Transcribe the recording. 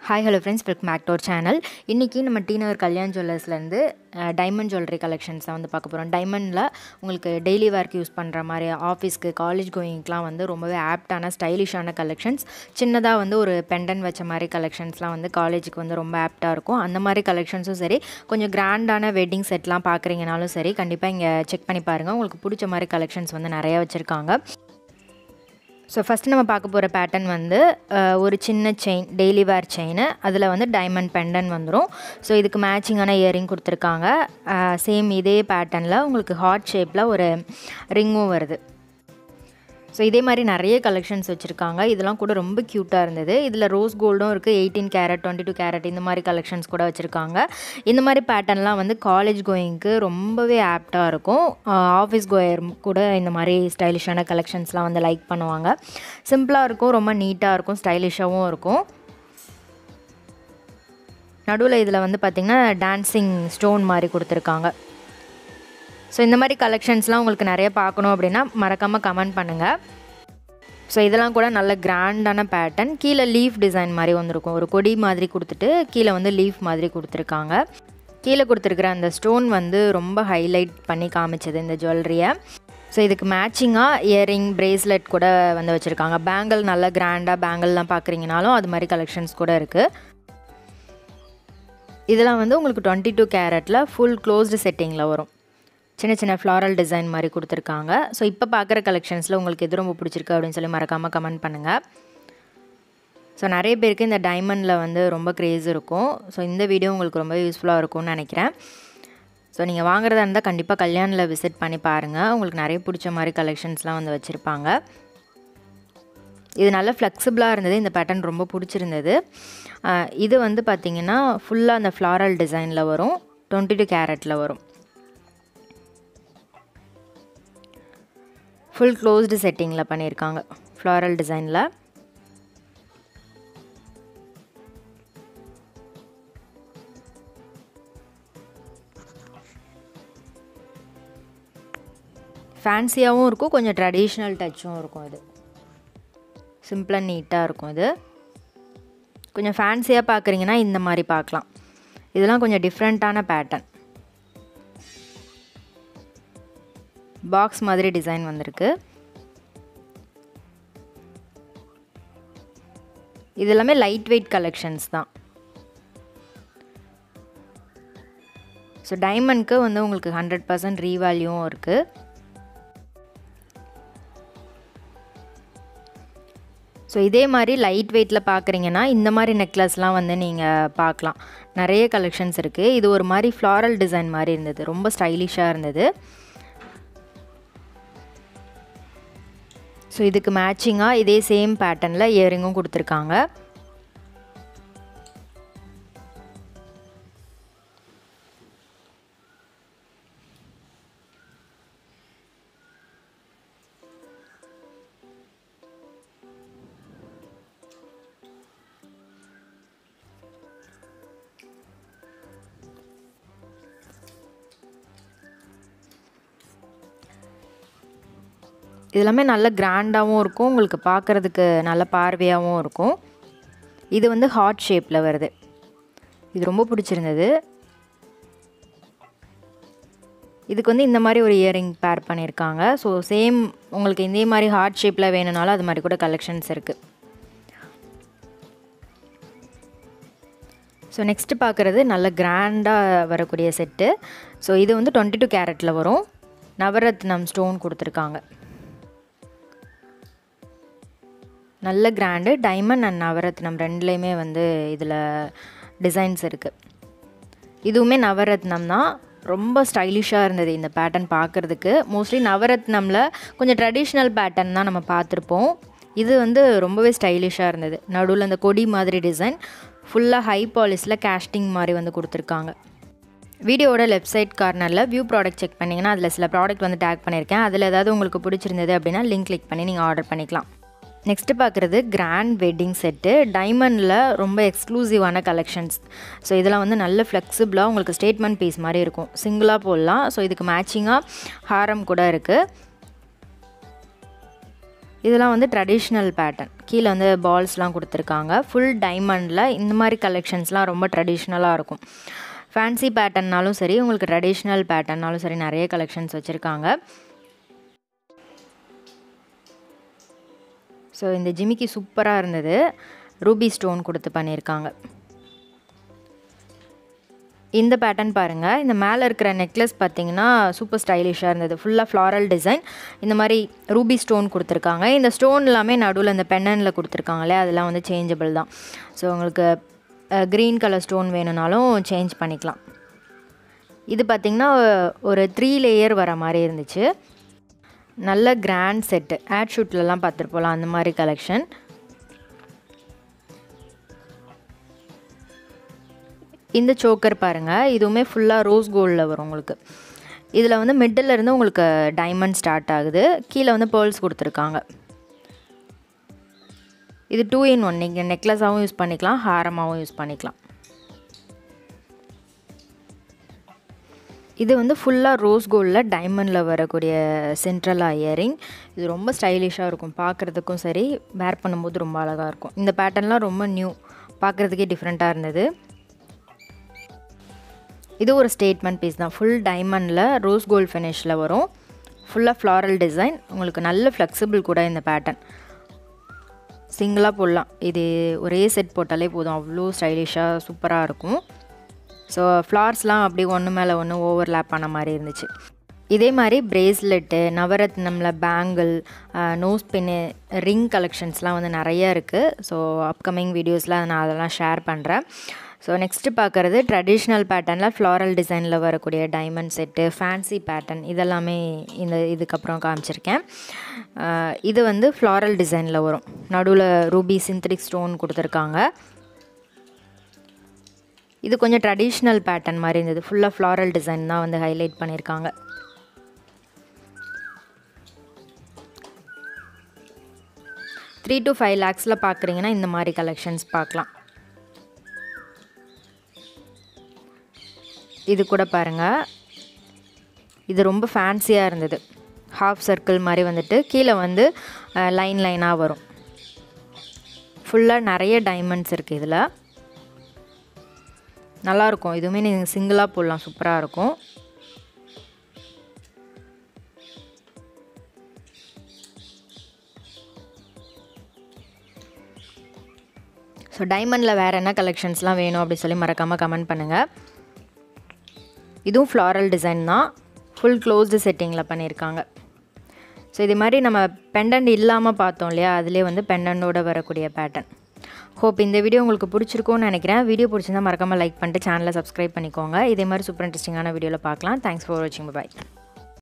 hi hello friends welcome back to our channel இன்றைக்கி நம்ம T Nagar Kalyan ஜுவல்லர்ஸ்லேருந்து டைமண்ட் ஜுவல்லரி கலெக்ஷன்ஸை வந்து பார்க்க போகிறோம் டைமண்டில் உங்களுக்கு டெய்லி வேர்க்கு யூஸ் பண்ணுற மாதிரி ஆஃபீஸ்க்கு காலேஜ் கோயிங்க்கெலாம் வந்து ரொம்பவே ஆப்டான ஸ்டைலிஷான கலெக்ஷன்ஸ் சின்னதாக வந்து ஒரு பெண்டன் வச்ச மாதிரி கலெக்ஷன்ஸ்லாம் வந்து காலேஜுக்கு வந்து ரொம்ப ஆப்டாக இருக்கும் அந்த மாதிரி கலெக்ஷன்ஸும் சரி கொஞ்சம் கிராண்டான வெட்டிங் செட்லாம் பார்க்குறீங்கனாலும் சரி கண்டிப்பாக இங்கே செக் பண்ணி பாருங்கள் உங்களுக்கு பிடிச்ச மாதிரி கலெக்ஷன்ஸ் வந்து நிறையா வச்சுருக்காங்க ஸோ ஃபஸ்ட்டு நம்ம பார்க்க போகிற பேட்டர்ன் வந்து அஹ், ஒரு சின்ன செயின் டெய்லி வேர் செயின் அதில் வந்து டைமண்ட் பெண்டன் வந்துடும் ஸோ இதுக்கு மேட்சிங்கான இயரிங் கொடுத்துருக்காங்க சேம் இதே பேட்டர்னில் உங்களுக்கு ஹார்ட் ஷேப்பில் ஒரு ரிங்கும் வருது ஸோ இதே மாதிரி நிறைய கலெக்ஷன்ஸ் வச்சுருக்காங்க இதெல்லாம் கூட ரொம்ப க்யூட்டாக இருந்தது இதில் ரோஸ் கோல்டும் இருக்குது eighteen carat twenty two carat இந்த மாதிரி கலெக்ஷன்ஸ் கூட வச்சுருக்காங்க இந்த மாதிரி பேட்டர்ன்லாம் வந்து காலேஜ் கோயிங்க்கு ரொம்பவே ஆப்டாக இருக்கும் ஆஃபீஸ் கோயர் கூட இந்த மாதிரி ஸ்டைலிஷான கலெக்ஷன்ஸ்லாம் வந்து லைக் பண்ணுவாங்க சிம்பிளாக இருக்கும் ரொம்ப நீட்டாக இருக்கும் ஸ்டைலிஷாகவும் இருக்கும் நடுவில் இதில் வந்து பார்த்திங்கன்னா டான்சிங் ஸ்டோன் மாதிரி கொடுத்துருக்காங்க ஸோ இந்த மாதிரி கலெக்ஷன்ஸ்லாம் உங்களுக்கு நிறைய பார்க்கணும் அப்படின்னா மறக்காமல் கமெண்ட் பண்ணுங்கள் ஸோ இதெல்லாம் கூட நல்ல கிராண்டான பேட்டர்ன் கீழே லீஃப் டிசைன் மாதிரி வந்திருக்கும் ஒரு கொடி மாதிரி கொடுத்துட்டு கீழே வந்து லீஃப் மாதிரி கொடுத்துருக்காங்க கீழே கொடுத்துருக்குற அந்த ஸ்டோன் வந்து ரொம்ப ஹைலைட் பண்ணி காமிச்சது இந்த ஜுவல்லரியை ஸோ இதுக்கு மேட்சிங்காக இயரிங் பிரேஸ்லெட் கூட வந்து வச்சுருக்காங்க பேங்கிள் நல்ல கிராண்டாக பேங்கிள்லாம் பார்க்குறீங்கனாலும் அது மாதிரி கலெக்ஷன்ஸ் கூட இருக்குது இதெல்லாம் வந்து உங்களுக்கு டுவெண்ட்டி டூ கேரட்டில் ஃபுல் க்ளோஸ்டு செட்டிங்கில் வரும் சின்ன சின்ன ஃப்ளாரல் டிசைன் மாதிரி கொடுத்துருக்காங்க ஸோ இப்போ பார்க்குற கலெக்ஷன்ஸில் உங்களுக்கு எது ரொம்ப பிடிச்சிருக்கு அப்படின்னு சொல்லி மறக்காமல் கமெண்ட் பண்ணுங்கள் ஸோ நிறைய பேருக்கு இந்த டைமண்டில் வந்து ரொம்ப க்ரேஸ் இருக்கும் ஸோ இந்த வீடியோ உங்களுக்கு ரொம்ப யூஸ்ஃபுல்லாக இருக்கும்னு நினைக்கிறேன் ஸோ நீங்கள் வாங்குறதா இருந்தால் கண்டிப்பாக கல்யாணில் விசிட் பண்ணி பாருங்கள் உங்களுக்கு நிறைய பிடிச்ச மாதிரி கலெக்ஷன்ஸ்லாம் வந்து வச்சுருப்பாங்க இது நல்ல ஃப்ளெக்சிபிளாக இருந்தது இந்த பேட்டர்ன் ரொம்ப பிடிச்சிருந்தது அஹ் இது வந்து பார்த்திங்கன்னா ஃபுல்லாக அந்த ஃப்ளாரல் டிசைனில் வரும் டுவெண்ட்டி டூ கேரட்டில் வரும் ஃபுல் க்ளோஸ்டு செட்டிங்கில் பண்ணியிருக்காங்க ஃப்ளாரல் டிசைனில் ஃபேன்சியாகவும் இருக்கும் கொஞ்சம் ட்ரெடிஷ்னல் டச்சும் இருக்கும் இது சிம்பிளாக நீட்டாக இருக்கும் இது கொஞ்சம் ஃபேன்சியாக பார்க்குறீங்கன்னா இந்த மாதிரி பார்க்கலாம் இதெல்லாம் கொஞ்சம் டிஃப்ரெண்ட்டான பேட்டர்ன் பாக்ஸ் மாதிரி டிசைன் வந்திருக்கு இது எல்லாமே லைட் வெயிட் கலெக்ஷன்ஸ் தான் ஸோ டைமண்ட்க்கு வந்து உங்களுக்கு ஹண்ட்ரட் பர்சன்ட் ரீவேல்யூவும் இருக்குது ஸோ இதே மாதிரி லைட் வெயிட்டில் பார்க்குறீங்கன்னா இந்த மாதிரி நெக்லஸ்லாம் வந்து நீங்கள் பார்க்கலாம் நிறைய கலெக்ஷன்ஸ் இருக்குது இது ஒரு மாதிரி ஃப்ளாரல் டிசைன் மாதிரி இருந்தது ரொம்ப ஸ்டைலிஷாக இருந்தது ஸோ இதுக்கு மேட்சிங்காக இதே சேம் பேட்டர்னில் இயரிங்கும் கொடுத்துருக்காங்க இது எல்லாமே நல்ல கிராண்டாகவும் இருக்கும் உங்களுக்கு பார்க்குறதுக்கு நல்ல பார்வையாகவும் இருக்கும் இது வந்து ஹார்ட் ஷேப்பில் வருது இது ரொம்ப பிடிச்சிருந்தது இதுக்கு வந்து இந்த மாதிரி ஒரு இயரிங் பேர் பண்ணியிருக்காங்க ஸோ சேம் உங்களுக்கு இதே மாதிரி ஹார்ட் ஷேப்பில் வேணும்னாலும் அது மாதிரி கூட கலெக்ஷன்ஸ் இருக்குது ஸோ நெக்ஸ்ட்டு பார்க்குறது நல்ல கிராண்டாக வரக்கூடிய செட்டு ஸோ இது வந்து டுவெண்ட்டி டூ கேரட்டில் வரும் நவரத்னம் ஸ்டோன் கொடுத்துருக்காங்க நல்ல கிராண்டு டைமண்ட் அண்ட் நவரத்னம் ரெண்டுலேயுமே வந்து இதில் டிசைன்ஸ் இருக்குது இதுவுமே நவரத்னம் தான் ரொம்ப ஸ்டைலிஷாக இருந்தது இந்த பேட்டர்ன் பார்க்குறதுக்கு மோஸ்ட்லி நவரத்னமில் கொஞ்சம் ட்ரெடிஷ்னல் பேட்டர்ன் தான் நம்ம பார்த்துருப்போம் இது வந்து ரொம்பவே ஸ்டைலிஷாக இருந்தது நடுவில் அந்த கொடி மாதிரி டிசைன் ஃபுல்லாக ஹை பாலிஸில் கேஸ்டிங் மாதிரி வந்து கொடுத்துருக்காங்க வீடியோவோட லெஃப்ட் சைட் கார்னரில் வியூ ப்ராடக்ட் செக் பண்ணிங்கன்னா அதில் சில ப்ராடக்ட் வந்து டேக் பண்ணியிருக்கேன் அதில் ஏதாவது உங்களுக்கு பிடிச்சிருந்தது அப்படின்னா லிங்க் கிளிக் பண்ணி நீங்கள் ஆர்டர் பண்ணிக்கலாம் நெக்ஸ்ட்டு பார்க்குறது கிராண்ட் வெட்டிங் செட்டு டைமண்டில் ரொம்ப எக்ஸ்க்ளூசிவான கலெக்ஷன்ஸ் ஸோ இதெல்லாம் வந்து நல்ல ஃப்ளெக்சிபிளாக உங்களுக்கு ஸ்டேட்மெண்ட் பீஸ் மாதிரி இருக்கும் சிங்கிளாக போடலாம் ஸோ இதுக்கு மேட்சிங்காக ஹாரம் கூட இருக்குது இதெல்லாம் வந்து ட்ரெடிஷ்னல் பேட்டர்ன் கீழே வந்து பால்ஸ்லாம் கொடுத்துருக்காங்க ஃபுல் டைமண்டில் இந்த மாதிரி கலெக்ஷன்ஸ்லாம் ரொம்ப ட்ரெடிஷ்னலாக இருக்கும் ஃபேன்சி பேட்டர்னாலும் சரி உங்களுக்கு ட்ரெடிஷ்னல் பேட்டர்னாலும் சரி நிறைய கலெக்ஷன்ஸ் வச்சுருக்காங்க ஸோ இந்த ஜிமிக்கி சூப்பராக இருந்தது ரூபி ஸ்டோன் கொடுத்து பண்ணியிருக்காங்க இந்த பேட்டர்ன் பாருங்கள் இந்த மேலே இருக்கிற நெக்லஸ் பார்த்தீங்கன்னா சூப்பர் ஸ்டைலிஷாக இருந்தது ஃபுல்லாக ஃப்ளாரல் டிசைன் இந்த மாதிரி ரூபி ஸ்டோன் கொடுத்துருக்காங்க இந்த ஸ்டோன் எல்லாமே நடுவில் இந்த பென்னனில் கொடுத்துருக்காங்களே அதெல்லாம் வந்து சேஞ்சபிள் தான் ஸோ உங்களுக்கு க்ரீன் கலர் ஸ்டோன் வேணும்னாலும் சேஞ்ச் பண்ணிக்கலாம் இது பார்த்திங்கன்னா ஒரு த்ரீ லேயர் வர மாதிரி இருந்துச்சு நல்ல கிராண்ட் செட்டு ஆட் ஷூட்லலாம் பார்த்துட்டு போகலாம் அந்த மாதிரி கலெக்ஷன் இந்த சோக்கர் பாருங்கள் இதுவுமே ஃபுல்லாக ரோஸ் கோல்டில் வரும் உங்களுக்கு இதில் வந்து மிட்டில் இருந்து உங்களுக்கு டைமண்ட் ஸ்டார்ட் ஆகுது கீழே வந்து பேர்ல்ஸ் கொடுத்துருக்காங்க இது டூ இன் ஒன் நீங்கள் நெக்லஸாகவும் யூஸ் பண்ணிக்கலாம் ஹாரமாகவும் யூஸ் பண்ணிக்கலாம் இது வந்து ஃபுல்லாக ரோஸ் கோல்டில் டைமண்டில் வரக்கூடிய சென்ட்ரலாக இயரிங் இது ரொம்ப ஸ்டைலிஷாக இருக்கும் பார்க்குறதுக்கும் சரி வேர் பண்ணும்போது ரொம்ப அழகாக இருக்கும் இந்த பேட்டர்ன்லாம் ரொம்ப நியூ பார்க்குறதுக்கே டிஃப்ரெண்ட்டாக இருந்தது இது ஒரு ஸ்டேட்மெண்ட் பீஸ் தான் ஃபுல் டைமண்டில் ரோஸ் கோல்ட் ஃபினிஷில் வரும் ஃபுல்லாக ஃப்ளாரல் டிசைன் உங்களுக்கு நல்ல ஃப்ளெக்சிபிள் கூட இந்த பேட்டர்ன் சிங்கிளாக போடலாம் இது ஒரே செட் போட்டாலே போதும் அவ்வளோ ஸ்டைலிஷாக சூப்பராக இருக்கும் ஸோ ஃப்ளார்ஸ்லாம் அப்படி ஒன்று மேலே ஒன்று ஓவர்லேப் பண்ண மாதிரி இருந்துச்சு இதே மாதிரி பிரேஸ்லெட்டு நவரத்னமில் பேங்கிள் நோஸ் பின்னு ரிங் கலெக்ஷன்ஸ்லாம் வந்து நிறைய இருக்குது ஸோ அப்கமிங் வீடியோஸில் நான் அதெல்லாம் ஷேர் பண்ணுறேன் ஸோ நெக்ஸ்ட்டு பார்க்குறது ட்ரெடிஷ்னல் பேட்டர்னில் ஃப்ளாரல் டிசைனில் வரக்கூடிய டைமண்ட் செட்டு ஃபேன்சி பேட்டர்ன் இதெல்லாமே இந்த இதுக்கப்புறம் காமிச்சிருக்கேன் இது வந்து ஃப்ளாரல் டிசைனில் வரும் நடுவில் ரூபி சிந்தடிக் ஸ்டோன் கொடுத்துருக்காங்க இது கொஞ்சம் ட்ரெடிஷ்னல் பேட்டர்ன் மாதிரி இருந்தது ஃபுல்லாக ஃப்ளாரல் டிசைன் தான் வந்து ஹைலைட் பண்ணியிருக்காங்க த்ரீ டு ஃபைவ் லேக்ஸில் பார்க்குறீங்கன்னா இந்த மாதிரி கலெக்ஷன்ஸ் பார்க்கலாம் இது கூட பாருங்கள் இது ரொம்ப ஃபேன்சியாக இருந்தது ஹாஃப் சர்க்கிள் மாதிரி வந்துட்டு கீழே வந்து லைன் லைனாக வரும் ஃபுல்லாக நிறைய டைமண்ட்ஸ் இருக்குது இதில் நல்லாயிருக்கும் இதுவுமே நீங்கள் சிங்கிளாக போடலாம் சூப்பராக இருக்கும் ஸோ டைமண்டில் வேறு என்ன கலெக்ஷன்ஸ்லாம் வேணும் அப்படி சொல்லி மறக்காமல் கமெண்ட் பண்ணுங்கள் இதுவும் ஃப்ளாரல் டிசைன் தான் ஃபுல் க்ளோஸ்டு செட்டிங்கில் பண்ணியிருக்காங்க ஸோ இது மாதிரி நம்ம பெண்டன்ட் இல்லாமல் பார்த்தோம் இல்லையா அதிலே வந்து பெண்டன்ட்டோட வரக்கூடிய பேட்டர்ன் ஹோப் இந்த வீடியோ உங்களுக்கு பிடிச்சிருக்கும்னு நினைக்கிறேன் வீடியோ பிடிச்சிருந்தா மறக்காமல் லைக் பண்ணிட்டு சேனலை சப்ஸ்கிரைப் பண்ணிக்கோங்க இதே மாதிரி சூப்பர் இன்ட்ரெஸ்டிங்கான வீடியோவில் பார்க்கலாம் தேங்க்ஸ் ஃபார் வாட்சிங் பாய்